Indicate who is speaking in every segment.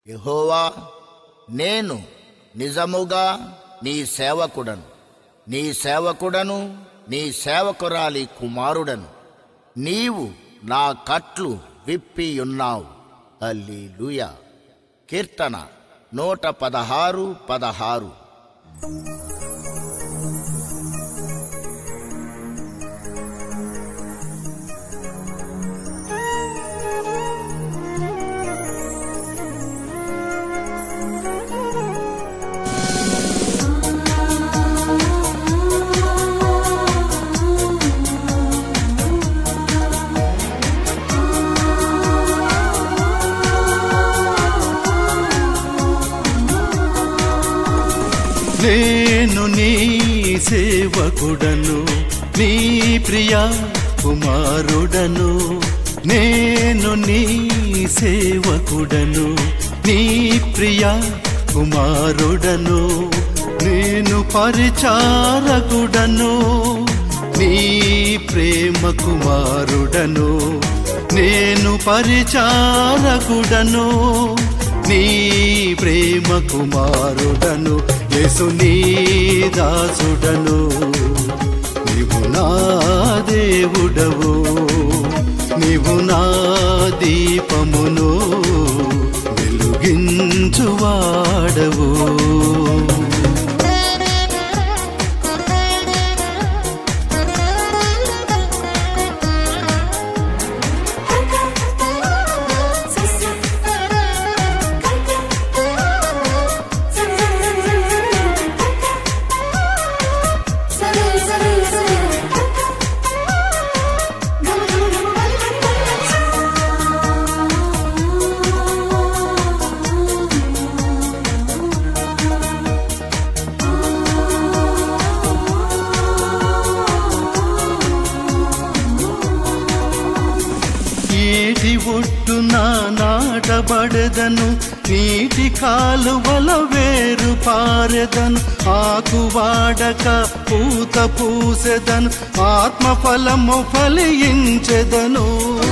Speaker 1: యెహోవా నేను నిజముగా నీ సేవకుడను నీ సేవకుడను నీ సేవకురాలి కుమారుడను నీవు నా కట్లు విప్పియున్నావు అల్లీలుయా కీర్తన నూట పదహారు పదహారు
Speaker 2: నేను నీ సేవకుడను నీ ప్రియ కుమారుడను నేను నీ సేవకుడను నీ ప్రియ కుమారుడను నేను పరిచారకుడను నీ ప్రేమ కుమారుడను నేను పరిచారకుడను నీ ప్రేమ కుమారుడను యేసు నీ దాసుడను నీవు నా దేవుడవు నీవు నా దీపమును వెలుగించువాడవు ఏటి ఒట్టున నాటబడదను నీటి కాలువల వేరు పారెదను ఆకు వాడక పూత పూసెదను ఆత్మ ఫలము ఫలించెదను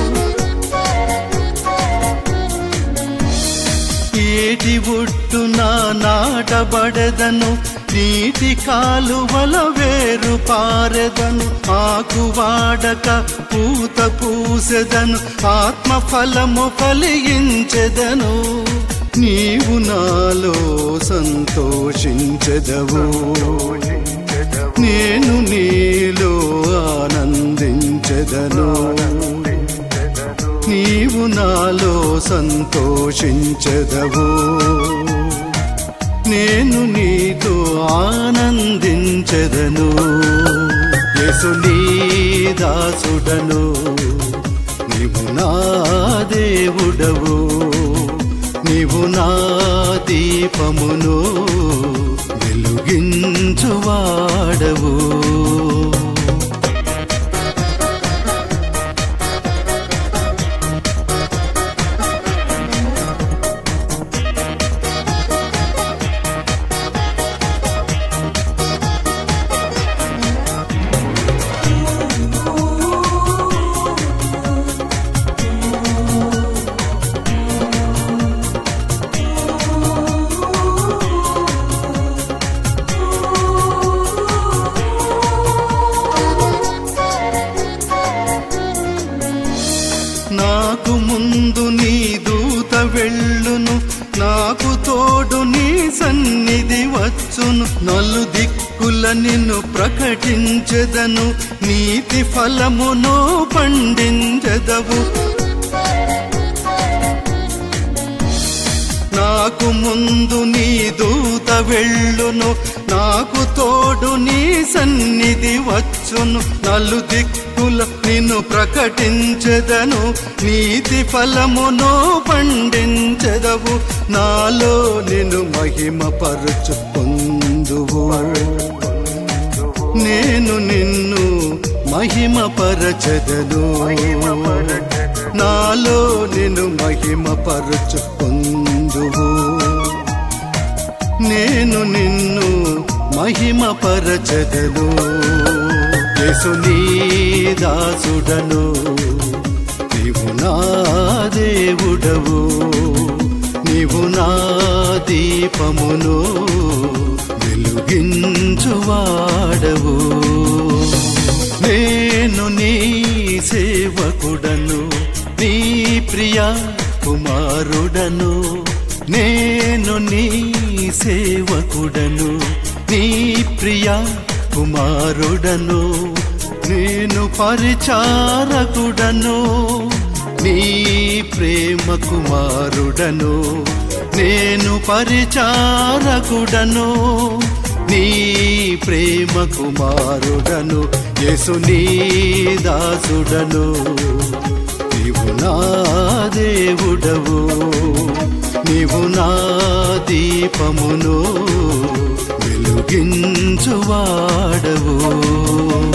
Speaker 2: ఏటి ఒట్టున నాటబడదను నీటి కాలువల వేరు పారెదను ఆకు వాడక పూత పూసెదను ఆత్మ ఫలము ఫలించెదను నీవు నాలో సంతోషించెదవు నేను నీలో ఆనందించెదను నీవు నాలో సంతోషించదవు నేను నీతో ఆనందించదను యేసు నీ దాసుడను నీవు నా దేవుడవు నీవు నా దీపమును వెలుగించువాడవు నాకు ముందు నీ దూత వెళ్ళును నాకు తోడు నీ సన్నిధి వచ్చును నలు దిక్కుల నిన్ను ప్రకటించెదను నీతి ఫలమును పండించెదవు నాకు ముందు నీ దూత వెళ్ళును నాకు తోడు నీ సన్నిధి వచ్చును నలు దిక్కుల నిన్ను ప్రకటించెదను నీతి ఫలమును పండించెదవు నాలో నిన్ను మహిమ పరుచు పొందువు నేను నిన్ను మహిమ పరచదను నాలో నిన్ను మహిమ పరచు పొందువు నేను నిన్ను మహిమ పరచదను యేసు నీ దాసుడను నీవు నా దేవుడవు నీ నీవు నా దీపమును వెలుగించువాడవు నేను నీ సేవకుడను నీ ప్రియ కుమారుడను నేను నీ సేవకుడను నీ ప్రియ కుమారుడను నేను పరిచారకుడను నీ ప్రేమ కుమారుడను నేను పరిచారకుడను నీ ప్రేమ కుమారుడను యేసు నీ దాసుడను నీవు నా దేవుడవు నీవు నా దీపమును వెలుగించువాడవు